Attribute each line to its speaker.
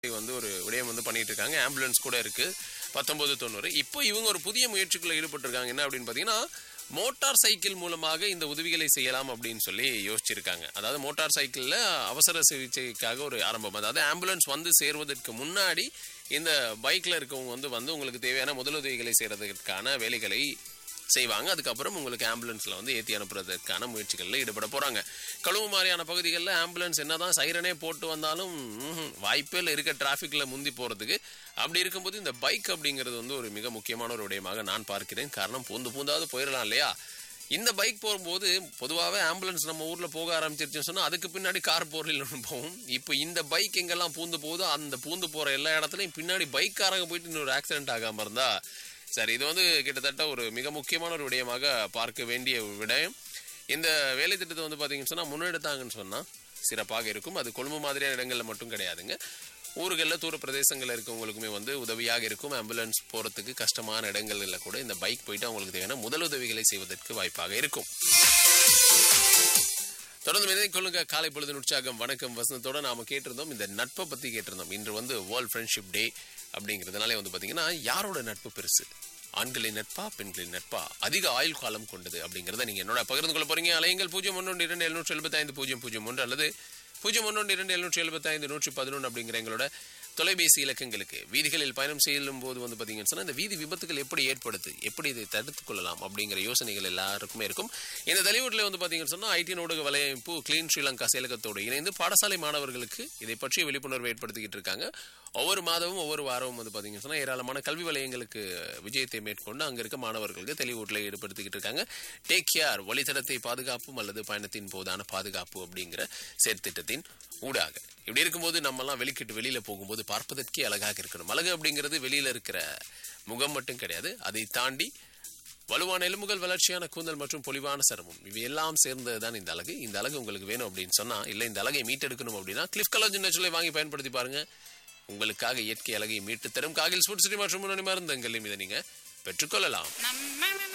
Speaker 1: வந்து ஒரு விடயம் வந்து பண்ணிட்டு இருக்காங்க ஆம்புலன்ஸ் கூட இருக்கு பத்தொன்பது தொண்ணூறு இப்போ இவங்க ஒரு புதிய முயற்சிக்குள்ள ஈடுபட்டிருக்காங்க என்ன அப்படின்னு பார்த்தீங்கன்னா மோட்டார் சைக்கிள் மூலமாக இந்த உதவிகளை செய்யலாம் அப்படின்னு சொல்லி யோசிச்சிருக்காங்க அதாவது மோட்டார் சைக்கிளில் அவசர சிகிச்சைக்காக ஒரு ஆரம்பம் அதாவது ஆம்புலன்ஸ் வந்து சேருவதற்கு முன்னாடி இந்த பைக்கில் இருக்கவங்க வந்து வந்து உங்களுக்கு தேவையான முதலுதவிகளை செய்கிறதுக்கான வேலைகளை செய்வாங்க அதுக்கப்புறம் உங்களுக்கு ஆம்புலன்ஸில் வந்து ஏற்றி அனுப்புறதுக்கான முயற்சிகளில் ஈடுபட போகிறாங்க கழுவு மாதிரியான பகுதிகளில் ஆம்புலன்ஸ் என்னதான் சைரனே போட்டு வந்தாலும் ம்ஹும், வாய்ப்பே இல்லை இருக்க டிராஃபிக்கில் முந்தி போகிறதுக்கு அப்படி இருக்கும்போது இந்த பைக் அப்படிங்கிறது வந்து ஒரு மிக முக்கியமான ஒரு விடயமாக நான் பார்க்கிறேன் காரணம் பூந்து பூந்தாவது போயிடலாம் இல்லையா இந்த பைக் போகும்போது பொதுவாகவே ஆம்புலன்ஸ் நம்ம ஊரில் போக ஆரம்பிச்சிருச்சுன்னு சொன்னால் அதுக்கு பின்னாடி கார் போரில் போகும் இப்போ இந்த பைக் எங்கெல்லாம் பூந்து போகுதோ அந்த பூந்து போகிற எல்லா இடத்துலையும் பின்னாடி பைக்காரங்க போயிட்டு இன்னொரு ஆக்சிடென்ட் ஆகாமல் இருந்தா சரி இது வந்து கிட்டத்தட்ட ஒரு மிக முக்கியமான ஒரு விடயமாக பார்க்க வேண்டிய ஒரு விடயம் இந்த வேலை திட்டத்தை வந்து பார்த்தீங்கன்னு சொன்னால் முன்னெடுத்தாங்கன்னு சொன்னால் சிறப்பாக இருக்கும் அது கொழும்பு மாதிரியான இடங்களில் மட்டும் கிடையாதுங்க ஊர்களில் தூர பிரதேசங்களில் இருக்கவங்களுக்குமே வந்து உதவியாக இருக்கும் ஆம்புலன்ஸ் போகிறதுக்கு கஷ்டமான இடங்களில் கூட இந்த பைக் போயிட்டு அவங்களுக்கு தேவையான முதலுதவிகளை செய்வதற்கு வாய்ப்பாக இருக்கும் தொடர்ந்து விதை கொள்ளுங்க காலை பொழுது உற்சாகம் வணக்கம் வசந்தத்தோட நாம கேட்டிருந்தோம் இந்த நட்பை பத்தி கேட்டிருந்தோம் இன்று வந்து வேர்ல்ட் ஃப்ரெண்ட்ஷிப் டே அப்படிங்கிறதுனாலே வந்து பாத்தீங்கன்னா யாரோட நட்பு பெருசு ஆண்களின் நட்பா பெண்களின் நட்பா அதிக ஆயுள் காலம் கொண்டது அப்படிங்கறத நீங்க என்னோட பகிர்ந்து கொள்ள போறீங்க அலையுங்கள் பூஜ்ஜியம் ஒன்று இரண்டு எழுநூற்றி எழுபத்தி ஐந்து பூஜ்ஜியம் பூஜ்ஜியம் ஒன்று அல்லது பூஜ்ஜியம் ஒன்று இரண்டு எழுநூற்றி எழுபத்தி ஐந்து நூற்றி பதினொன்று அப்படிங்கிற எங்களோட தொலைபேசி இலக்கங்களுக்கு வீதிகளில் பயணம் செல்லும் போது வந்து பார்த்தீங்கன்னு சொன்னால் இந்த வீதி விபத்துகள் எப்படி ஏற்படுது எப்படி இதை தடுத்துக் கொள்ளலாம் அப்படிங்கிற யோசனைகள் எல்லாருக்குமே இருக்கும் இந்த தலைவூரில் வந்து பார்த்தீங்கன்னு சொன்னால் ஐடி ஊடக வலையமைப்பு கிளீன் ஸ்ரீலங்கா செயலகத்தோடு இணைந்து பாடசாலை மாணவர்களுக்கு இதை பற்றிய விழிப்புணர்வு ஏற்படுத்திக்கிட்டு இருக்காங்க ஒவ்வொரு மாதமும் ஒவ்வொரு வாரமும் வந்து பார்த்தீங்கன்னு சொன்னால் ஏராளமான கல்வி வலயங்களுக்கு விஜயத்தை மேற்கொண்டு அங்கே இருக்க மாணவர்களுக்கு தெளிவூட்டில் ஈடுபடுத்திக்கிட்டு இருக்காங்க டேக் கேர் வழித்தடத்தை பாதுகாப்பும் அல்லது பயணத்தின் போதான பாதுகாப்பு அப்படிங்கிற செயற்திட்டத்தின் ஊடாக இப்படி இருக்கும்போது நம்மலாம் வெளிக்கிட்டு வெளியில போகும்போது பார்ப்பதற்கே அழகாக இருக்கணும் அழகு அப்படிங்கிறது வெளியில இருக்கிற முகம் மட்டும் கிடையாது அதை தாண்டி வலுவான எலும்புகள் வளர்ச்சியான கூந்தல் மற்றும் பொலிவான சருமம் இவை எல்லாம் சேர்ந்தது தான் இந்த அழகு இந்த அழகு உங்களுக்கு வேணும் அப்படின்னு சொன்னா இல்ல இந்த அழகை மீட்டெடுக்கணும் அப்படின்னா கிளிஃப் கலர் நேச்சுரலை வாங்கி பயன்படுத்தி பாருங்க உங்களுக்காக இயற்கை அழகை மீட்டு தரும் காகில் ஸ்போர்ட்ஸ் சிட்டி மற்றும் முன்னணி மருந்தங்கள் இதை நீங்க பெற்றுக்கொள்ளலாம்
Speaker 2: நம்ம